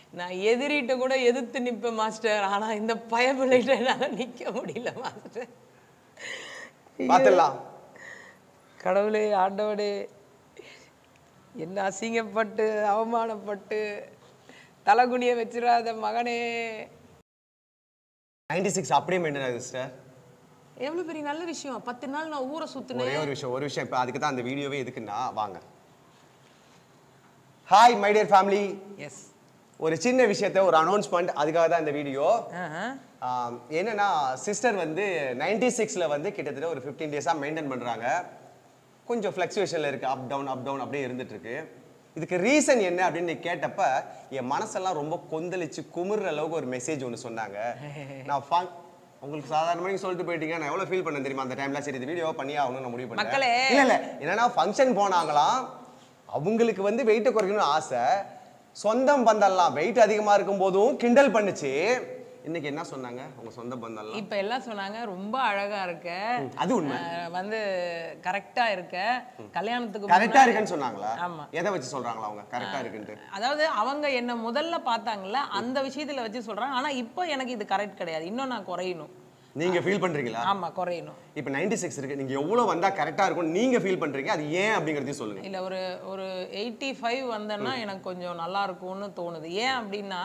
நான் எதிரிட்ட கூட எதிர்த்து நிப்பேன் மாஸ்டர் ஆனா இந்த பயபிள்ளைகிட்ட என்னால நிக்க முடியல மாஸ்டர் பார்த்துடலாம் கடவுளே ஆண்டவனே என்ன அசிங்கப்பட்டு அவமானப்பட்டு தலைகுனிய வச்சிடாத மகனே நைன்டி சிக்ஸ் அப்படியே மெயின்டைன் ஆகுது சிஸ்டர் எவ்வளவு பெரிய நல்ல விஷயம் பத்து நாள் நான் ஊரை சுத்தினேன் ஒரே ஒரு விஷயம் ஒரு விஷயம் இப்போ அதுக்கு தான் அந்த வீடியோவே எதுக்குன்னா வாங்க hi my dear family yes ஒரு சின்ன விஷயத்த ஒரு அனௌன்ஸ்மெண்ட் அதுக்காக தான் இந்த வீடியோ என்னன்னா சிஸ்டர் வந்து நைன்டி சிக்ஸில் வந்து கிட்டத்தட்ட ஒரு ஃபிஃப்டீன் டேஸாக மெயின்டைன் பண்ணுறாங்க கொஞ்சம் ஃப்ளக்சுவேஷனில் இருக்குது அப் டவுன் அப் டவுன் அப்படியே இருந்துட்டு இருக்கு இதுக்கு ரீசன் என்ன அப்படின்னு நீ கேட்டப்ப என் மனசெல்லாம் ரொம்ப கொந்தளிச்சு குமுறுற அளவுக்கு ஒரு மெசேஜ் ஒன்று சொன்னாங்க நான் ஃபா- உங்களுக்கு சாதாரணமாக நீங்க சொல்லிட்டு போயிட்டீங்க நான் எவ்வளோ ஃபீல் பண்ணேன் தெரியுமா அந்த டைம்ல சரி இந்த வீடியோ பண்ணி ஆகணும்னு நான் முடிவு பண்ணேன் மக்களே. இல்ல இல்ல என்னன்னா ஃபங்க்ஷன் போனாங்களாம் அவங்களுக்கு வந்து வெயிட்டை குறைக்கணும்னு ஆசை சொந்தம் பந்தம்லாம் வெயிட் அதிகமா இருக்கும் போதும் கிண்டல் பண்ணுச்சு இன்னைக்கு என்ன சொன்னாங்க உங்க சொந்த பந்தம்லாம் இப்ப எல்லாம் சொன்னாங்க ரொம்ப அழகா இருக்க அது உண்மை அஹ் வந்து கரெக்டா இருக்க கல்யாணத்துக்கு கரெக்டா முன்னாடி- இருக்குன்னு சொன்னாங்களா ஆமா. எதை வச்சு சொல்றாங்களா அவங்க கரெக்டா இருக்குன்ட்டு அதாவது அவங்க என்ன முதல்ல பார்த்தாங்கல்ல அந்த விஷயத்துல வச்சு சொல்றாங்க ஆனா இப்போ எனக்கு இது கரெக்ட் கிடையாது இன்னும் நான் குறையணும் நீங்க ஃபீல் பண்றீங்களா ஆமா குறையணும் இப்போ 96 சிக்ஸ் இருக்கு நீங்க எவ்வளவு வந்தா கரெக்டா இருக்கும் நீங்க ஃபீல் பண்றீங்க அது ஏன் அப்படிங்கறதையும் சொல்லுங்க இல்ல ஒரு ஒரு எயிட்டி ஃபைவ் வந்தேன்னா எனக்கு கொஞ்சம் நல்லா இருக்கும்னு தோணுது ஏன் அப்படின்னா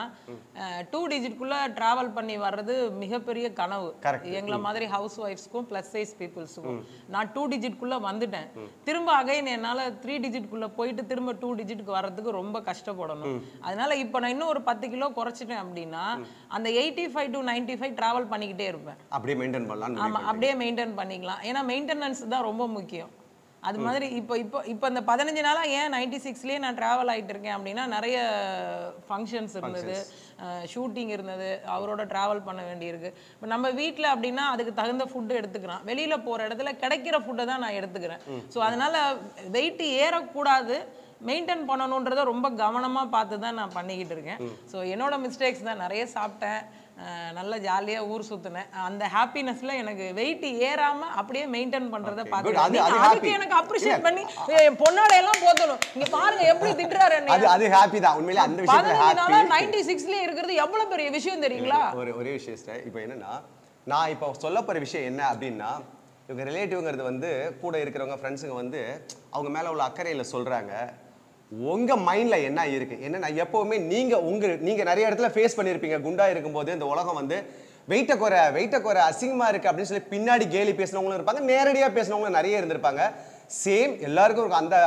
டூ டிஜிட்குள்ள டிராவல் பண்ணி வர்றது மிகப்பெரிய கனவு Correct. எங்களை மாதிரி ஹவுஸ் ஒய்ஃப்ஸ்க்கும் ப்ளஸ் சைஸ் பீப்புள்ஸுக்கும் நான் டூ டிஜிட்குள்ள வந்துட்டேன் திரும்ப அகைன் என்னால த்ரீ டிஜிட்குள்ள போயிட்டு திரும்ப டூ டிஜிட்க்கு வர்றதுக்கு ரொம்ப கஷ்டப்படணும் அதனால இப்போ நான் இன்னும் ஒரு பத்து கிலோ குறைச்சிட்டேன் அப்படின்னா அந்த eighty five to ninety five travel பண்ணிக்கிட்டே இருப்பேன் அப்படியே மெயின்டைன் பண்ணலாம்னு ஆமா முடிவு அப்படியே மெயின்டைன் பண்ணிக்கலாம் ஏன்னா மெயின்டெனன்ஸ் தான் ரொம்ப முக்கியம் அது மாதிரி இப்போ இப்போ இப்போ இந்த பதினஞ்சு நாளா ஏன் நைன்டி சிக்ஸ்லேயே நான் ட்ராவல் ஆயிட்டு இருக்கேன் அப்படின்னா நிறைய ஃபங்க்ஷன்ஸ் இருந்தது ஷூட்டிங் இருந்தது அவரோட ட்ராவல் பண்ண வேண்டியிருக்கு இப்போ நம்ம வீட்டில் அப்படின்னா அதுக்கு தகுந்த ஃபுட்டு எடுத்துக்கிறான் வெளியில போற இடத்துல கிடைக்கிற ஃபுட்டை தான் நான் எடுத்துக்கிறேன் ஸோ அதனால வெயிட் ஏறக்கூடாது மெயின்டைன் பண்ணணுன்றத ரொம்ப கவனமா பார்த்து தான் நான் பண்ணிக்கிட்டு இருக்கேன் ஸோ என்னோட மிஸ்டேக்ஸ் தான் நிறைய சாப்பிட்டேன் அஹ் நல்லா ஜாலியா ஊர் சுத்தினேன் அந்த ஹாப்பினஸ்ல எனக்கு வெயிட் ஏறாம அப்படியே மெயின்டைன் பண்றத good. அது- பார்த்து அது அதுக்கு happy. எனக்கு அப்ரிஷியேட் பண்ணி என் பொண்ணோட எல்லாம் போத்தணும் இங்க பாருங்க எப்படி திட்டுறாரு அது என்னைய. அது ஹாப்பி தான் உண்மையிலே அந்த விஷயத்துல பதினஞ்சு நாளா ஹாப்பி நைன்டி சிக்ஸ்லயே இருக்கிறது எவ்வளவு பெரிய விஷயம் தெரியுங்களா ஒரு ஒரே விஷயம் sister. இப்போ என்னன்னா நான் இப்போ சொல்ல போற விஷயம் என்ன அப்படின்னா இவங்க ரிலேட்டிவ்ங்கிறது வந்து கூட இருக்கிறவங்க ஃப்ரெண்ட்ஸுங்க வந்து அவங்க மேல உள்ள அக்கறையில சொல்றாங்க உங்க மைண்ட்ல என்ன இருக்கு என்னன்னா எப்பவுமே நீங்க உங்க நீங்க நிறைய இடத்துல ஃபேஸ் பண்ணியிருப்பீங்க குண்டா இருக்கும்போது இந்த உலகம் வந்து வெயிட்ட குறை வெயிட்ட குறை அசிங்கமா இருக்கு அப்படின்னு சொல்லி பின்னாடி கேலி பேசினவங்களும் இருப்பாங்க நேரடியா பேசினவங்களும் நிறைய இருந்திருப்பாங்க சேம் எல்லாருக்கும் இருக்கும் அந்த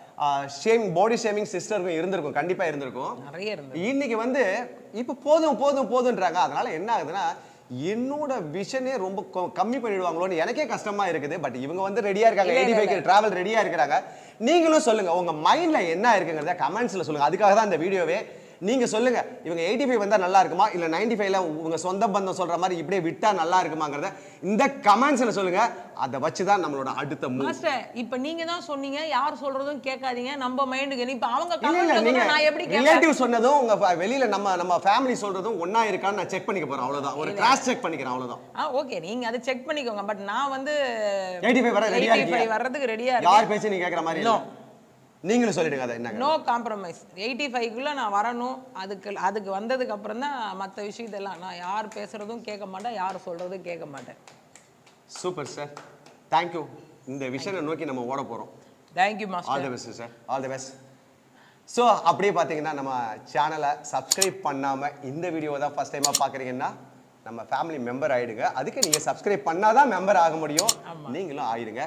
ஷேம் பாடி ஷேமிங் சிஸ்டருக்கும் இருந்திருக்கும் கண்டிப்பா இருந்திருக்கும் நிறைய இருந்தது இன்னைக்கு வந்து இப்ப போதும் போதும் போதுன்றாங்க அதனால என்ன ஆகுதுன்னா என்னோட விஷனே ரொம்ப கொ- கம்மி பண்ணிடுவாங்களோன்னு எனக்கே கஷ்டமா இருக்குது பட் இவங்க வந்து ரெடியா இருக்காங்க இல்ல, எயிட்டி இல்ல, ஃபைவ் டிராவல் ரெடியா இருக்கிறாங்க நீங்களும் சொல்லுங்க உங்க மைண்ட்ல என்ன இருக்குங்கிறத கமெண்ட்ஸ்ல சொல்லுங்க அதுக்காக தான் இந்த வீடியோவே நீங்க சொல்லுங்க இவங்க எயிட்டி ஃபைவ் வந்தா நல்லா இருக்குமா இல்ல நைன்டி ஃபைவ்ல உங்க சொந்த பந்தம் சொல்ற மாதிரி இப்படியே விட்டா நல்லா இருக்குமாங்கிறத இந்த கமெண்ட்ஸ்ல சொல்லுங்க அதை வச்சுதான் நம்மளோட அடுத்த மூவ் மாஸ்டர் இப்ப நீங்க தான் சொன்னீங்க யார் சொல்றதும் கேட்காதீங்க நம்ம மைண்டுக்கு இப்ப அவங்க இல்ல இல்ல கமெண்ட்ல நீங்க நான் எப்படி கேட்பேன் ரிலேட்டிவ் சொன்னதும் உங்க ஃப- வெளியில நம்ம நம்ம ஃபேமிலி சொல்றதும் ஒண்ணா இருக்கான்னு நான் செக் பண்ணிக்க போறேன் அவ்வளவுதான் ஒரு கிராஸ் செக் பண்ணிக்கிறேன் அவ்வளவுதான் ஆ ஓகே நீங்க அதை செக் பண்ணிக்கோங்க பட் நான் வந்து 85 வர ரெடியா 85 இருக்கீங்க வர்றதுக்கு ரெடியா யார் இருக்கேன் பேச்சு நீங்க கேக்குற மாதிரி No. இல்ல நீங்களும் சொல்லிடுங்க அதை என்னங்க நோ காம்ப்ரமைஸ் எயிட்டி ஃபைவ்க்குள்ள நான் வரணும் அதுக்கு அதுக்கு வந்ததுக்கு அப்புறம் தான் மற்ற விஷயத்தெல்லாம் நான் யார் பேசுறதும் கேட்க மாட்டேன் யார் சொல்றதும் கேட்க மாட்டேன் சூப்பர் சார் தேங்க்யூ இந்த விஷயம் நோக்கி நம்ம ஓட போறோம் thank you all master the best sir all the best so அப்படியே பார்த்தீங்கன்னா நம்ம சேனலை சப்ஸ்கிரைப் பண்ணாம இந்த வீடியோவை தான் ஃபர்ஸ்ட் டைமாக பார்க்குறீங்கன்னா நம்ம ஃபேமிலி மெம்பர் ஆயிடுங்க அதுக்கு நீங்க சப்ஸ்கிரைப் பண்ணாதான் மெம்பர் ஆக முடியும் நீங்களும் ஆயிடுங்க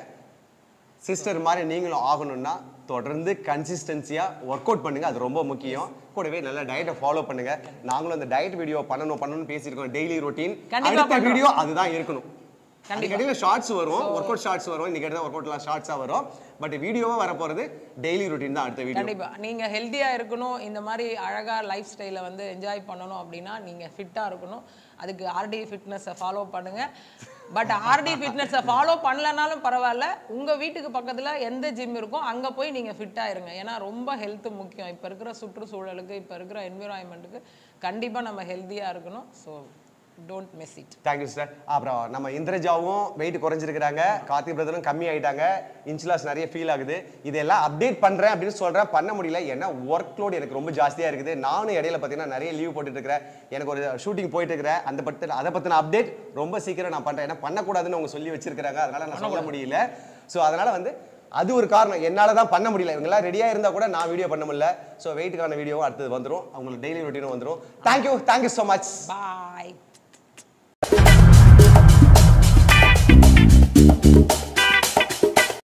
சிஸ்டர் மாதிரி நீங்களும் ஆகணும்னா தொடர்ந்து கன்சிஸ்டன்சியா ஒர்க் அவுட் பண்ணுங்க அது ரொம்ப முக்கியம் கூடவே நல்ல டயட்டை ஃபாலோ பண்ணுங்க நாங்களும் அந்த டயட் வீடியோ பண்ணணும் பண்ணணும்னு பேசியிருக்கோம் டெய்லி ரொட்டீன் கண்டிப்பா அடுத்த பண்றோம். வீடியோ அதுதான் இருக்கணும் கண்டிப்பா. கண்டிப்பா ஷார்ட்ஸ் வரும் ஒர்க் அவுட் ஷார்ட்ஸ் வரும் இன்னைக்கு எடுத்த ஒர்க் அவுட்லாம் ஷார்ட்ஸா வரும் பட் வீடியோவா வர போறது டெய்லி ரொட்டீன் தான் அடுத்த வீடியோ கண்டிப்பா நீங்க ஹெல்த்தியா இருக்கணும் இந்த மாதிரி அழகா லைஃப் ஸ்டைலை வந்து என்ஜாய் பண்ணணும் அப்படின்னா நீங்க ஃபிட்டா இருக்கணும் அதுக்கு ஆர்டி ஃபிட்னஸை ஃபாலோ பண்ணுங்க பட் ஆர்டி ஃபிட்னஸை ஃபாலோ பண்ணலனாலும் பரவாயில்ல உங்க வீட்டுக்கு பக்கத்துல எந்த ஜிம் இருக்கோ அங்க போய் நீங்க ஃபிட்டா இருங்க ஏன்னா ரொம்ப ஹெல்த் முக்கியம் இப்ப இருக்கிற சுற்றுச்சூழலுக்கு இப்ப இருக்கிற என்விரான்மெண்ட்டுக்கு கண்டிப்பா நம்ம ஹெல்த்தியா இருக்கணும் so don't miss it thank you sir அப்புறம் நம்ம இந்திரஜாவும் வெயிட் குறைஞ்சிருக்கிறாங்க கார்த்திக் பிரதரும் கம்மி ஆயிட்டாங்க இன்ச்லாஸ் நிறைய ஃபீல் ஆகுது இதெல்லாம் அப்டேட் பண்றேன் அப்படின்னு சொல்றேன் பண்ண முடியல ஏன்னா ஒர்க் லோட் எனக்கு ரொம்ப ஜாஸ்தியா இருக்குது நானும் இடையில பார்த்தீங்கன்னா நிறைய லீவ் போட்டுட்டு இருக்கிறேன் எனக்கு ஒரு ஷூட்டிங் போயிட்டு இருக்கிறேன் அந்த பத்தி அதை பத்தின அப்டேட் ரொம்ப சீக்கிரம் நான் பண்றேன் ஏன்னா பண்ணக்கூடாதுன்னு அவங்க சொல்லி வச்சிருக்காங்க அதனால நான் சொல்ல முடியல ஸோ அதனால வந்து அது ஒரு காரணம் என்னால தான் பண்ண முடியல இவங்கெல்லாம் ரெடியாக இருந்தால் கூட நான் வீடியோ பண்ண முடியல ஸோ வெயிட்டுக்கான வீடியோவும் அடுத்தது வந்துடும் அவங்களுக்கு டெய்லி ரொட்டீனும் வந்துடும் தேங்க்யூ தேங்க்யூ ஸோ மச் பாய்